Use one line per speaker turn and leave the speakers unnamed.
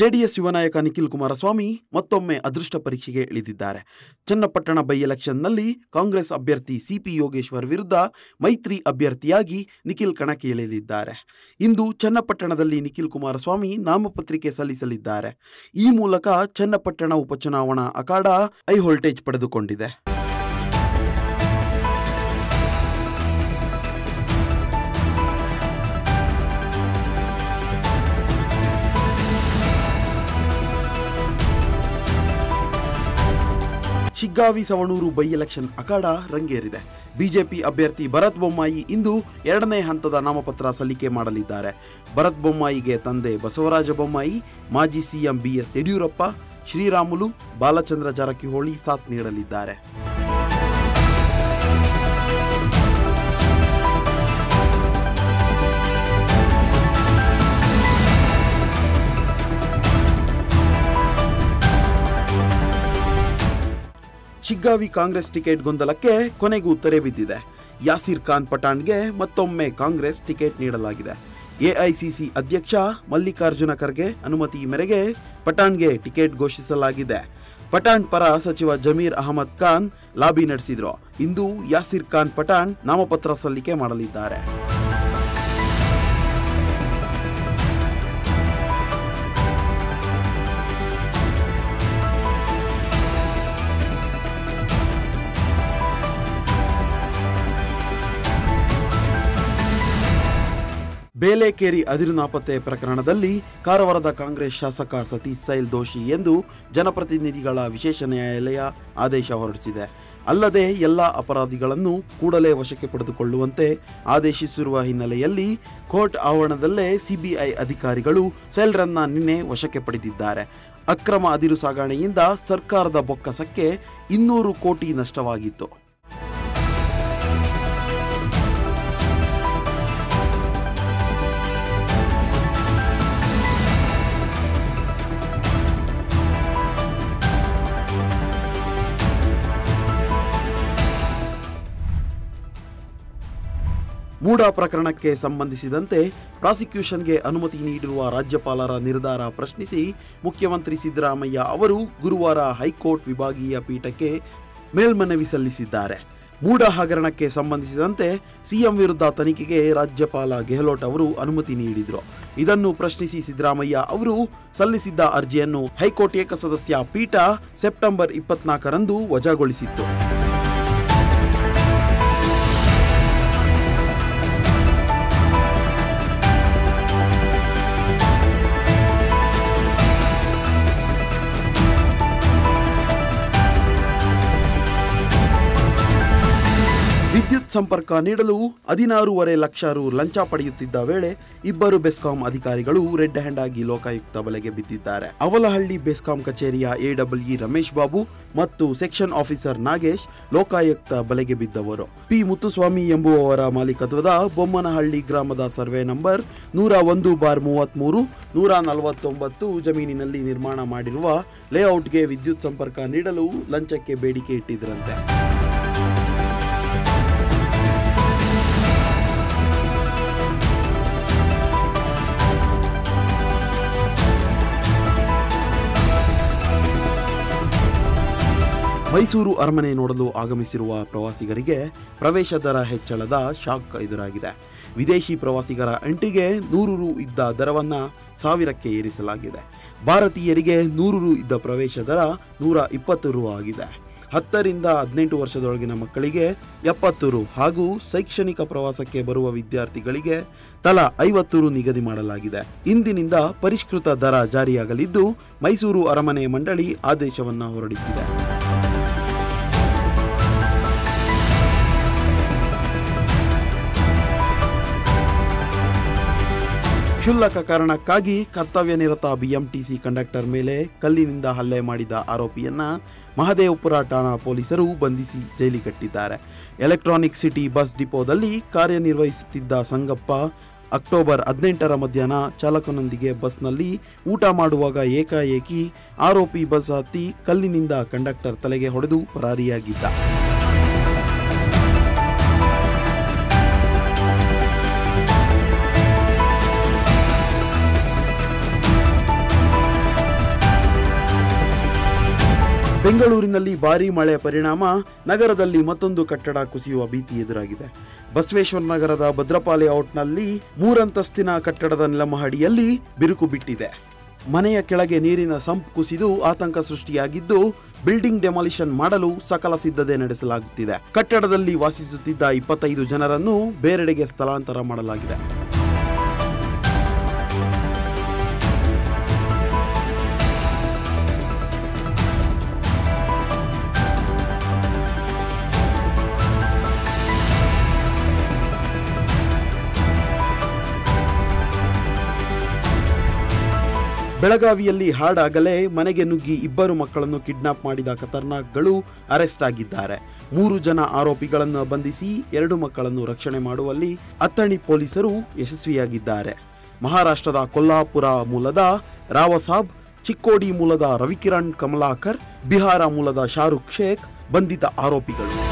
JDS ಯುವ ನಾಯಕ ನಿಖಿಲ್ ಕುಮಾರಸ್ವಾಮಿ ಮತ್ತೊಮ್ಮೆ ಅದೃಷ್ಟ ಪರೀಕ್ಷೆಗೆ ಇಳಿದಿದ್ದಾರೆ ಚನ್ನಪಟ್ಟಣ ಬೈ ಎಲೆಕ್ಷನ್ನಲ್ಲಿ ಕಾಂಗ್ರೆಸ್ ಅಭ್ಯರ್ಥಿ ಸಿಪಿ ಯೋಗೇಶ್ವರ್ ವಿರುದ್ಧ ಮೈತ್ರಿ ಅಭ್ಯರ್ಥಿಯಾಗಿ ನಿಖಿಲ್ ಕಣಕ್ಕೆ ಇಳಿದಿದ್ದಾರೆ ಇಂದು ಚನ್ನಪಟ್ಟಣದಲ್ಲಿ ನಿಖಿಲ್ ಕುಮಾರಸ್ವಾಮಿ ನಾಮಪತ್ರಿಕೆ ಸಲ್ಲಿಸಲಿದ್ದಾರೆ ಈ ಮೂಲಕ ಚನ್ನಪಟ್ಟಣ ಉಪಚುನಾವಣಾ ಅಖಾಡ ಹೈ ವೋಲ್ಟೇಜ್ ಪಡೆದುಕೊಂಡಿದೆ ಶಿಗ್ಗಾವಿ ಸವಣೂರು ಬೈ ಎಲೆಕ್ಷನ್ ಅಖಾಡ ರಂಗೇರಿದೆ ಬಿಜೆಪಿ ಅಭ್ಯರ್ಥಿ ಭರತ್ ಬೊಮ್ಮಾಯಿ ಇಂದು ಎರಡನೇ ಹಂತದ ನಾಮಪತ್ರ ಸಲ್ಲಿಕೆ ಮಾಡಲಿದ್ದಾರೆ ಭರತ್ ಬೊಮ್ಮಾಯಿಗೆ ತಂದೆ ಬಸವರಾಜ ಬೊಮ್ಮಾಯಿ ಮಾಜಿ ಸಿಎಂ ಬಿಎಸ್ ಯಡಿಯೂರಪ್ಪ ಶ್ರೀರಾಮುಲು ಬಾಲಚಂದ್ರ ಜಾರಕಿಹೊಳಿ ಸಾಥ್ ನೀಡಲಿದ್ದಾರೆ ಶಿಗ್ಗಾವಿ ಕಾಂಗ್ರೆಸ್ ಟಿಕೆಟ್ ಗೊಂದಲಕ್ಕೆ ಕೊನೆಗೂ ತೆರೆ ಬಿದ್ದಿದೆ ಯಾಸಿರ್ ಖಾನ್ ಪಠಾಣ್ಗೆ ಮತ್ತೊಮ್ಮೆ ಕಾಂಗ್ರೆಸ್ ಟಿಕೆಟ್ ನೀಡಲಾಗಿದೆ ಎಐಸಿಸಿ ಅಧ್ಯಕ್ಷ ಮಲ್ಲಿಕಾರ್ಜುನ ಖರ್ಗೆ ಅನುಮತಿ ಮೇರೆಗೆ ಪಠಾಣ್ಗೆ ಟಿಕೆಟ್ ಘೋಷಿಸಲಾಗಿದೆ ಪಠಾಣ್ ಪರ ಸಚಿವ ಜಮೀರ್ ಅಹಮದ್ ಖಾನ್ ಲಾಬಿ ನಡೆಸಿದ್ರು ಇಂದು ಯಾಸಿರ್ ಖಾನ್ ಪಠಾಣ್ ನಾಮಪತ್ರ ಸಲ್ಲಿಕೆ ಮಾಡಲಿದ್ದಾರೆ ಬೇಲೆಕೇರಿ ಅದಿರು ನಾಪತ್ತೆ ಪ್ರಕರಣದಲ್ಲಿ ಕಾರವಾರದ ಕಾಂಗ್ರೆಸ್ ಶಾಸಕ ಸತೀಶ್ ಸೈಲ್ ದೋಷಿ ಎಂದು ಜನಪ್ರತಿನಿಧಿಗಳ ವಿಶೇಷ ನ್ಯಾಯಾಲಯ ಆದೇಶ ಹೊರಡಿಸಿದೆ ಅಲ್ಲದೆ ಎಲ್ಲ ಅಪರಾಧಿಗಳನ್ನು ಕೂಡಲೇ ವಶಕ್ಕೆ ಪಡೆದುಕೊಳ್ಳುವಂತೆ ಆದೇಶಿಸಿರುವ ಹಿನ್ನೆಲೆಯಲ್ಲಿ ಕೋರ್ಟ್ ಆವರಣದಲ್ಲೇ ಸಿಬಿಐ ಅಧಿಕಾರಿಗಳು ಸೈಲ್ರನ್ನ ನಿನ್ನೆ ವಶಕ್ಕೆ ಪಡೆದಿದ್ದಾರೆ ಅಕ್ರಮ ಅದಿರು ಸಾಗಣೆಯಿಂದ ಸರ್ಕಾರದ ಬೊಕ್ಕಸಕ್ಕೆ ಇನ್ನೂರು ಕೋಟಿ ನಷ್ಟವಾಗಿತ್ತು ಮೂಡ ಪ್ರಕರಣಕ್ಕೆ ಸಂಬಂಧಿಸಿದಂತೆ ಪ್ರಾಸಿಕ್ಯೂಷನ್ಗೆ ಅನುಮತಿ ನೀಡಿರುವ ರಾಜ್ಯಪಾಲರ ನಿರ್ಧಾರ ಪ್ರಶ್ನಿಸಿ ಮುಖ್ಯಮಂತ್ರಿ ಸಿದ್ದರಾಮಯ್ಯ ಅವರು ಗುರುವಾರ ಹೈಕೋರ್ಟ್ ವಿಭಾಗೀಯ ಪೀಠಕ್ಕೆ ಮೇಲ್ಮನವಿ ಸಲ್ಲಿಸಿದ್ದಾರೆ ಮೂಡ ಹಗರಣಕ್ಕೆ ಸಂಬಂಧಿಸಿದಂತೆ ಸಿಎಂ ವಿರುದ್ಧ ತನಿಖೆಗೆ ರಾಜ್ಯಪಾಲ ಗೆಹ್ಲೋಟ್ ಅವರು ಅನುಮತಿ ನೀಡಿದರು ಇದನ್ನು ಪ್ರಶ್ನಿಸಿ ಸಿದ್ದರಾಮಯ್ಯ ಅವರು ಸಲ್ಲಿಸಿದ್ದ ಅರ್ಜಿಯನ್ನು ಹೈಕೋರ್ಟ್ ಏಕಸದಸ್ಯ ಪೀಠ ಸೆಪ್ಟೆಂಬರ್ ಇಪ್ಪತ್ನಾಲ್ಕರಂದು ವಜಾಗೊಳಿಸಿತ್ತು ವಿದ್ಯುತ್ ಸಂಪರ್ಕ ನೀಡಲು ಹದಿನಾರೂವರೆ ಲಕ್ಷ ರು ಲಂಚ ಪಡೆಯುತ್ತಿದ್ದ ವೇಳೆ ಇಬ್ಬರು ಬೆಸ್ಕಾಂ ಅಧಿಕಾರಿಗಳು ರೆಡ್ ಹ್ಯಾಂಡ್ ಆಗಿ ಲೋಕಾಯುಕ್ತ ಬಲೆಗೆ ಬಿದ್ದಿದ್ದಾರೆ ಅವಲಹಳ್ಳಿ ಬೆಸ್ಕಾಂ ಕಚೇರಿಯ ಎಡಬ್ಲ್ಇ ರಮೇಶ್ ಬಾಬು ಮತ್ತು ಸೆಕ್ಷನ್ ಆಫೀಸರ್ ನಾಗೇಶ್ ಲೋಕಾಯುಕ್ತ ಬಲೆಗೆ ಬಿದ್ದವರು ಪಿ ಮುತ್ತುಸ್ವಾಮಿ ಎಂಬುವವರ ಮಾಲೀಕತ್ವದ ಬೊಮ್ಮನಹಳ್ಳಿ ಗ್ರಾಮದ ಸರ್ವೆ ನಂಬರ್ ನೂರ ಒಂದು ಬಾರ್ ಮೂವತ್ಮೂರು ನೂರ ನಲವತ್ತೊಂಬತ್ತು ಜಮೀನಿನಲ್ಲಿ ನಿರ್ಮಾಣ ಮಾಡಿರುವ ಲೇಔಟ್ಗೆ ವಿದ್ಯುತ್ ಸಂಪರ್ಕ ನೀಡಲು ಲಂಚಕ್ಕೆ ಬೇಡಿಕೆ ಇಟ್ಟಿದ್ರಂತೆ ಮೈಸೂರು ಅರಮನೆ ನೋಡಲು ಆಗಮಿಸಿರುವ ಪ್ರವಾಸಿಗರಿಗೆ ಪ್ರವೇಶ ದರ ಹೆಚ್ಚಳದ ಶಾಕ್ ಎದುರಾಗಿದೆ ವಿದೇಶಿ ಪ್ರವಾಸಿಗರ ಎಂಟ್ರಿಗೆ ನೂರು ರು ಇದ್ದ ದರವನ್ನು ಸಾವಿರಕ್ಕೆ ಏರಿಸಲಾಗಿದೆ ಭಾರತೀಯರಿಗೆ ನೂರು ರು ಇದ್ದ ಪ್ರವೇಶ ದರ ನೂರ ಇಪ್ಪತ್ತು ರು ಆಗಿದೆ ಹತ್ತರಿಂದ ಹದಿನೆಂಟು ವರ್ಷದೊಳಗಿನ ಮಕ್ಕಳಿಗೆ ಎಪ್ಪತ್ತು ರು ಹಾಗೂ ಶೈಕ್ಷಣಿಕ ಪ್ರವಾಸಕ್ಕೆ ಬರುವ ವಿದ್ಯಾರ್ಥಿಗಳಿಗೆ ತಲಾ ಐವತ್ತು ರು ನಿಗದಿ ಮಾಡಲಾಗಿದೆ ಇಂದಿನಿಂದ ಪರಿಷ್ಕೃತ ದರ ಜಾರಿಯಾಗಲಿದ್ದು ಮೈಸೂರು ಅರಮನೆ ಮಂಡಳಿ ಆದೇಶವನ್ನು ಹೊರಡಿಸಿದೆ ಕ್ಷುಲ್ಲಕ ಕಾರಣಕ್ಕಾಗಿ ಕರ್ತವ್ಯ ನಿರತ ಬಿಎಂಟಿಸಿ ಕಂಡಕ್ಟರ್ ಮೇಲೆ ಕಲ್ಲಿನಿಂದ ಹಲ್ಲೆ ಮಾಡಿದ ಆರೋಪಿಯನ್ನ ಮಹದೇವಪುರ ಠಾಣಾ ಪೊಲೀಸರು ಬಂಧಿಸಿ ಜೈಲಿಗಟ್ಟಿದ್ದಾರೆ ಎಲೆಕ್ಟ್ರಾನಿಕ್ ಸಿಟಿ ಬಸ್ ಡಿಪೋದಲ್ಲಿ ಕಾರ್ಯನಿರ್ವಹಿಸುತ್ತಿದ್ದ ಸಂಗಪ್ಪ ಅಕ್ಟೋಬರ್ ಹದಿನೆಂಟರ ಮಧ್ಯಾಹ್ನ ಚಾಲಕನೊಂದಿಗೆ ಬಸ್ನಲ್ಲಿ ಊಟ ಮಾಡುವಾಗ ಏಕಾಏಕಿ ಆರೋಪಿ ಬಸ್ ಹತ್ತಿ ಕಲ್ಲಿನಿಂದ ಕಂಡಕ್ಟರ್ ತಲೆಗೆ ಹೊಡೆದು ಪರಾರಿಯಾಗಿದ್ದ ಬೆಂಗಳೂರಿನಲ್ಲಿ ಭಾರೀ ಮಳೆ ಪರಿಣಾಮ ನಗರದಲ್ಲಿ ಮತ್ತೊಂದು ಕಟ್ಟಡ ಕುಸಿಯುವ ಭೀತಿ ಎದುರಾಗಿದೆ ಬಸವೇಶ್ವರ ನಗರದ ಭದ್ರಪಾಲಿ ಔಟ್ನಲ್ಲಿ ಮೂರಂತಸ್ತಿನ ಕಟ್ಟಡದ ನೆಲಮಹಡಿಯಲ್ಲಿ ಬಿರುಕು ಬಿಟ್ಟಿದೆ ಮನೆಯ ಕೆಳಗೆ ನೀರಿನ ಸಂಪ್ ಕುಸಿದು ಆತಂಕ ಸೃಷ್ಟಿಯಾಗಿದ್ದು ಬಿಲ್ಡಿಂಗ್ ಡೆಮಾಲಿಷನ್ ಮಾಡಲು ಸಕಲ ಸಿದ್ಧತೆ ನಡೆಸಲಾಗುತ್ತಿದೆ ಕಟ್ಟಡದಲ್ಲಿ ವಾಸಿಸುತ್ತಿದ್ದ ಇಪ್ಪತ್ತೈದು ಜನರನ್ನು ಬೇರೆಡೆಗೆ ಸ್ಥಳಾಂತರ ಮಾಡಲಾಗಿದೆ ಬೆಳಗಾವಿಯಲ್ಲಿ ಹಾಡಾಗಲೇ ಮನೆಗೆ ನುಗ್ಗಿ ಇಬ್ಬರು ಮಕ್ಕಳನ್ನು ಕಿಡ್ನಾಪ್ ಮಾಡಿದ ಖತರ್ನಾಕ್ಗಳು ಅರೆಸ್ಟ್ ಆಗಿದ್ದಾರೆ ಮೂರು ಜನ ಆರೋಪಿಗಳನ್ನು ಬಂಧಿಸಿ ಎರಡು ಮಕ್ಕಳನ್ನು ರಕ್ಷಣೆ ಮಾಡುವಲ್ಲಿ ಅತ್ತಣಿ ಪೊಲೀಸರು ಯಶಸ್ವಿಯಾಗಿದ್ದಾರೆ ಮಹಾರಾಷ್ಟ್ರದ ಕೊಲ್ಲಾಪುರ ಮೂಲದ ರಾವಸಾಬ್ ಚಿಕ್ಕೋಡಿ ಮೂಲದ ರವಿಕಿರಣ್ ಕಮಲಾಕರ್ ಬಿಹಾರ ಮೂಲದ ಶಾರುಖ್ ಶೇಖ್ ಬಂಧಿತ ಆರೋಪಿಗಳು